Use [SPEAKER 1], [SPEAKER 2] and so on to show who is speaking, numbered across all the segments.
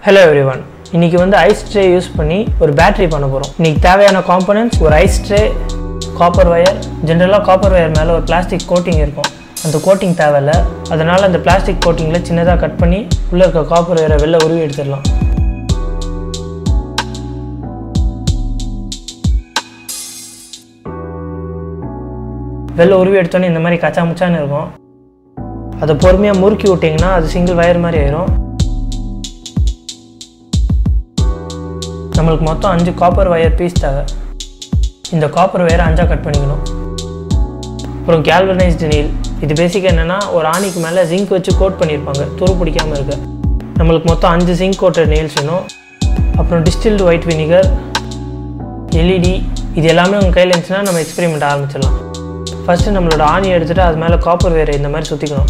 [SPEAKER 1] hello everyone இன்னைக்கு வந்து ice tray use பண்ணி ஒரு பேட்டரி பண்ண போகிறோம் இன்னைக்கு தேவையான காம்பனன்ட்ஸ் ஒரு ஐஸ் ட்ரே காப்பர் ஒயர் ஜென்ரலாக காப்பர் ஒயர் மேலே ஒரு பிளாஸ்டிக் கோட்டிங் இருக்கும் அந்த கோட்டிங் தேவையில்ல அதனால் அந்த பிளாஸ்டிக் கோட்டிங்கில் சின்னதாக கட் பண்ணி உள்ளே இருக்க காப்பர் ஒயரை வெளில உருவி எடுத்துடலாம் வெளில உருவி எடுத்தோன்னே இந்த மாதிரி கச்சா முச்சான்னு இருக்கும் அதை பொறுமையாக முறுக்கி விட்டிங்கன்னா அது சிங்கிள் வயர் மாதிரி ஆயிரும் நம்மளுக்கு மொத்தம் அஞ்சு காப்பர் ஒயர் பீஸ் தேவை இந்த காப்பர் ஒயரை அஞ்சாக கட் பண்ணிக்கணும் அப்புறம் கேல்வனைஸ்டு நீல் இது பேசிக்காக என்னென்னா ஒரு ஆணிக்கு மேலே ஜிங்க் வச்சு கோட் பண்ணியிருப்பாங்க துரு பிடிக்காமல் இருக்க நம்மளுக்கு மொத்தம் அஞ்சு ஜிங்க் கோட்டட் நெயில்ஸ் வேணும் அப்புறம் டிஸ்டில்டு ஒயிட் வினிகர் எல்இடி இது எல்லாமே உங்கள் கையில் இருந்துச்சுன்னா நம்ம எக்ஸ்பெரிமெண்ட் ஆரம்பிச்சிடலாம் ஃபஸ்ட்டு நம்மளோட ஆணி எடுத்துகிட்டு அது மேலே காப்பர் வேறு இந்த மாதிரி சுற்றிக்கணும்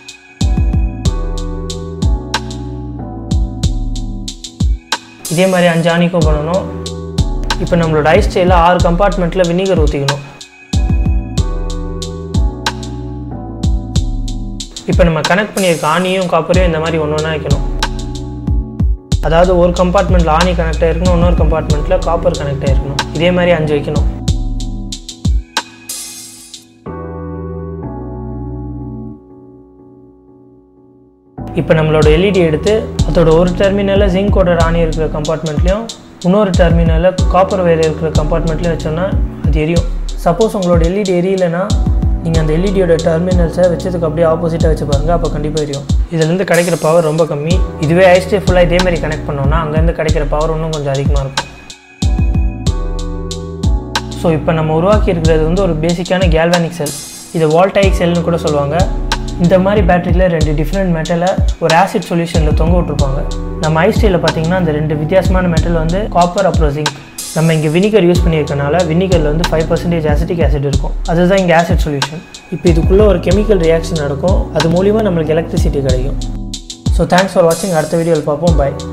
[SPEAKER 1] இதே மாதிரி அஞ்சு ஆணிக்கும் பண்ணணும் இப்போ நம்மளோட ஐஸ் ஸ்டைலில் ஆறு கம்பார்ட்மெண்ட்டில் வினிகர் ஊற்றிக்கணும் இப்போ நம்ம கனெக்ட் பண்ணியிருக்க ஆணியும் காப்பரையும் இந்த மாதிரி ஒன்று ஒன்றா வைக்கணும் அதாவது ஒரு கம்பார்ட்மெண்ட்டில் ஆணி கனெக்ட் ஆகிருக்கணும் இன்னொரு கம்பார்ட்மெண்ட்டில் காப்பர் கனெக்ட் ஆகிருக்கணும் இதே மாதிரி அஞ்சு வைக்கணும் இப்போ நம்மளோட எல்இடி எடுத்து அதோட ஒரு டெர்மினலில் ஜிங்கோட ஆணி இருக்கிற கம்பார்ட்மெண்ட்லேயும் இன்னொரு டெர்மினலில் காப்பர் வயர் இருக்கிற கம்பார்ட்மெண்ட்லேயும் வச்சோன்னா அது எரியும் சப்போஸ் உங்களோட எல்இடி எரியலைன்னா நீங்கள் அந்த எல்இடியோட டெர்மினல்ஸை வச்சதுக்கு அப்படியே ஆப்போசிட்டாக வச்சு பாருங்கள் அப்போ கண்டிப்பாக எரியும் இதுலேருந்து கிடைக்கிற பவர் ரொம்ப கம்மி இதுவே ஐஸ்டே ஃபுல்லாக இதே மாதிரி கனெக்ட் பண்ணோன்னா அங்கேருந்து கிடைக்கிற பவர் இன்னும் கொஞ்சம் அதிகமாக இருக்கும் ஸோ இப்போ நம்ம உருவாக்கி இருக்கிறது வந்து ஒரு பேசிக்கான கேல்வானிக் செல் இதை வால்டைக் செல்னு கூட சொல்லுவாங்க இந்த மாதிரி பேட்டரியில் ரெண்டு டிஃப்ரெண்ட் மெட்டலை ஒரு ஆசிட் சொல்யூஷனில் தொங்க விட்ருப்பாங்க நம்ம ஐஸ்டேயில் பார்த்தீங்கன்னா அந்த ரெண்டு வித்தியாசமான மெட்டல் வந்து காப்பர் அப்புறம் ஜிங்க் நம்ம இங்கே வினிகர் யூஸ் பண்ணியிருக்கனால வினிகரில் வந்து ஃபைவ் பர்சன்டேஜ் ஆசிட்டிக் ஆசிட் இருக்கும் அதுதான் இங்கே ஆசிட் சொல்யூஷன் இப்போ இதுக்குள்ளே ஒரு கெமிக்கல் ரியாக்ஷன் நடக்கும் அது மூலிமா நம்மளுக்கு எலக்ட்ரிசிட்டி கிடைக்கும் ஸோ தேங்க்ஸ் ஃபார் வாட்சிங் அடுத்த வீடியோவில் பார்ப்போம் பாய்